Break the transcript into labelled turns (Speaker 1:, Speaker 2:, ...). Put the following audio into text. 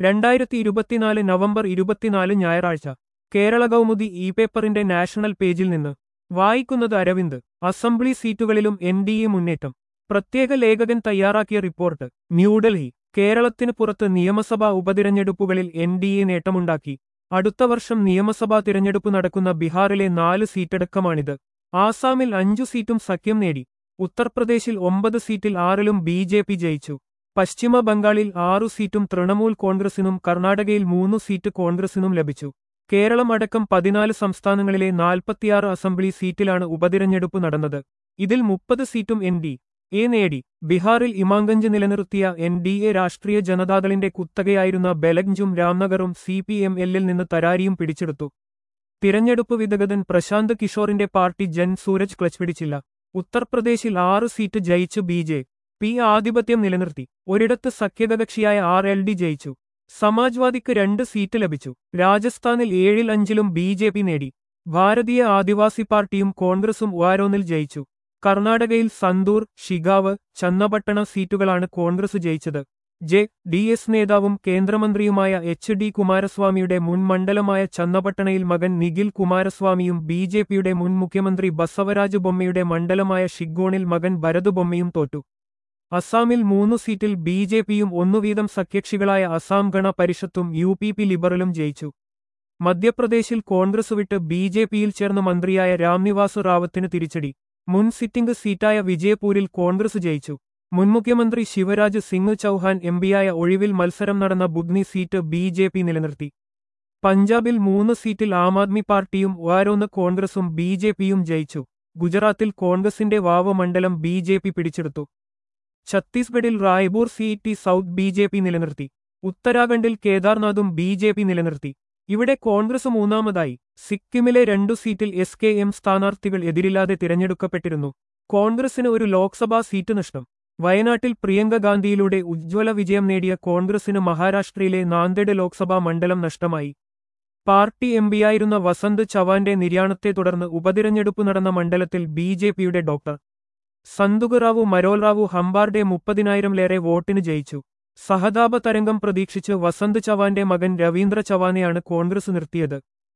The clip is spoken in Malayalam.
Speaker 1: രണ്ടായിരത്തി ഇരുപത്തിനാല് നവംബർ ഇരുപത്തിനാല് ഞായറാഴ്ച കേരള കൗമുദി ഇ പേപ്പറിന്റെ നാഷണൽ പേജിൽ നിന്ന് വായിക്കുന്നത് അരവിന്ദ് അസംബ്ലി സീറ്റുകളിലും എൻ ഡി എ മുന്നേറ്റം പ്രത്യേക ലേഖകൻ തയ്യാറാക്കിയ റിപ്പോർട്ട് ന്യൂഡൽഹി കേരളത്തിന് പുറത്ത് നിയമസഭാ ഉപതിരഞ്ഞെടുപ്പുകളിൽ എൻ ഡി എ നേട്ടമുണ്ടാക്കി അടുത്ത വർഷം നിയമസഭാ തിരഞ്ഞെടുപ്പ് നടക്കുന്ന ബീഹാറിലെ നാല് സീറ്റടക്കമാണിത് ആസാമിൽ അഞ്ചു സീറ്റും സഖ്യം നേടി ഉത്തർപ്രദേശിൽ ഒമ്പത് സീറ്റിൽ ആറിലും ബി ജെ പി ജയിച്ചു പശ്ചിമ ബംഗാളിൽ ആറു സീറ്റും തൃണമൂൽ കോൺഗ്രസിനും കർണാടകയിൽ മൂന്നു സീറ്റ് കോൺഗ്രസിനും ലഭിച്ചു കേരളം അടക്കം പതിനാല് സംസ്ഥാനങ്ങളിലെ നാൽപ്പത്തിയാറ് അസംബ്ലി സീറ്റിലാണ് ഉപതിരഞ്ഞെടുപ്പ് നടന്നത് ഇതിൽ മുപ്പത് സീറ്റും എൻ ഡി എ നേടി ബീഹാറിൽ ഇമാംഗഞ്ച് നിലനിർത്തിയ എൻ ഡി എ രാഷ്ട്രീയ ജനതാദളിന്റെ കുത്തകയായിരുന്ന ബെലഗ്ഞ്ചും രാംനഗറും സി പി എം എല്ലിൽ നിന്ന് തരാരിയും പിടിച്ചെടുത്തു തിരഞ്ഞെടുപ്പ് വിദഗ്ധൻ പ്രശാന്ത് കിഷോറിന്റെ പാർട്ടി ജൻ സൂരജ് ക്ലച്ച് പിടിച്ചില്ല ഉത്തർപ്രദേശിൽ ആറ് സീറ്റ് ജയിച്ചു ബി ജെ പി ആധിപത്യം നിലനിർത്തി ഒരിടത്ത് സഖ്യകകക്ഷിയായ ആർ എൽ ഡി ജയിച്ചു സമാജ്വാദിക്ക് രണ്ട് സീറ്റ് ലഭിച്ചു രാജസ്ഥാനിൽ ഏഴിൽ അഞ്ചിലും ബി ജെ പി നേടി ഭാരതീയ ആദിവാസി പാർട്ടിയും കോൺഗ്രസും ഓരോന്നിൽ ജയിച്ചു കർണാടകയിൽ സന്തൂർ ഷിഗാവ് ചന്നപട്ടണ സീറ്റുകളാണ് കോൺഗ്രസ് ജയിച്ചത് ജെ ഡി എസ് നേതാവും കേന്ദ്രമന്ത്രിയുമായ എച്ച് ഡി കുമാരസ്വാമിയുടെ മുൻ മണ്ഡലമായ ചന്നപട്ടണയിൽ മകൻ നിഖിൽ കുമാരസ്വാമിയും ബി ജെ പിയുടെ മുൻ മുഖ്യമന്ത്രി ബസവരാജ് ബൊമ്മയുടെ മണ്ഡലമായ ഷിഗോണിൽ മകൻ ഭരത് ബൊമ്മയും തോറ്റു അസാമിൽ മൂന്നു സീറ്റിൽ ബി ജെ പിയും ഒന്നുവീതം സഖ്യകക്ഷികളായ അസാം ഗണ പരിഷത്തും യു പി പി ലിബറലും ജയിച്ചു മധ്യപ്രദേശിൽ കോൺഗ്രസ് വിട്ട് ബി ജെ പിയിൽ ചേർന്ന മന്ത്രിയായ രാംനിവാസ് റാവത്തിന് തിരിച്ചടി മുൻ സിറ്റിംഗ് സീറ്റായ വിജയപൂരിൽ കോൺഗ്രസ് ജയിച്ചു മുൻ മുഖ്യമന്ത്രി ശിവരാജ് സിംഗ് ചൌഹാൻ എംപിയായ ഒഴിവിൽ മത്സരം നടന്ന Budhni seat B J P നിലനിർത്തി പഞ്ചാബിൽ മൂന്ന് സീറ്റിൽ ആം ആദ്മി പാർട്ടിയും ഓരോന്ന് കോൺഗ്രസും ബി ജെ പിയും ജയിച്ചു ഗുജറാത്തിൽ കോൺഗ്രസിന്റെ വാവ മണ്ഡലം ബി ജെ പി പിടിച്ചെടുത്തു ഛത്തീസ്ഗഡിൽ Raipur seat south B J P നിലനിർത്തി ഉത്തരാഖണ്ഡിൽ കേദാർനാഥും ബി ജെ പി നിലനിർത്തി ഇവിടെ കോൺഗ്രസ് മൂന്നാമതായി സിക്കിമിലെ രണ്ടു സീറ്റിൽ എസ് കെ എം സ്ഥാനാർത്ഥികൾ എതിരില്ലാതെ തിരഞ്ഞെടുക്കപ്പെട്ടിരുന്നു കോൺഗ്രസിന് ഒരു ലോക്സഭാ സീറ്റ് നഷ്ടം വയനാട്ടിൽ പ്രിയങ്ക ഗാന്ധിയിലൂടെ ഉജ്ജ്വല വിജയം നേടിയ കോൺഗ്രസിന് മഹാരാഷ്ട്രയിലെ നാന്ദേഡ് ലോക്സഭാ മണ്ഡലം നഷ്ടമായി പാർട്ടി എംപിയായിരുന്ന വസന്ത് ചവാന്റെ നിര്യാണത്തെ തുടർന്ന് ഉപതിരഞ്ഞെടുപ്പ് നടന്ന മണ്ഡലത്തിൽ ബി ജെ പിയുടെ ഡോക്ടർ സന്തുകറാവു മരോൽറാവു ഹംബാർഡെ മുപ്പതിനായിരംലേറെ വോട്ടിന് ജയിച്ചു സഹതാപ തരംഗം പ്രതീക്ഷിച്ച് വസന്ത് ചവാന്റെ മകൻ രവീന്ദ്ര ചവാനെയാണ് കോൺഗ്രസ് നിർത്തിയത്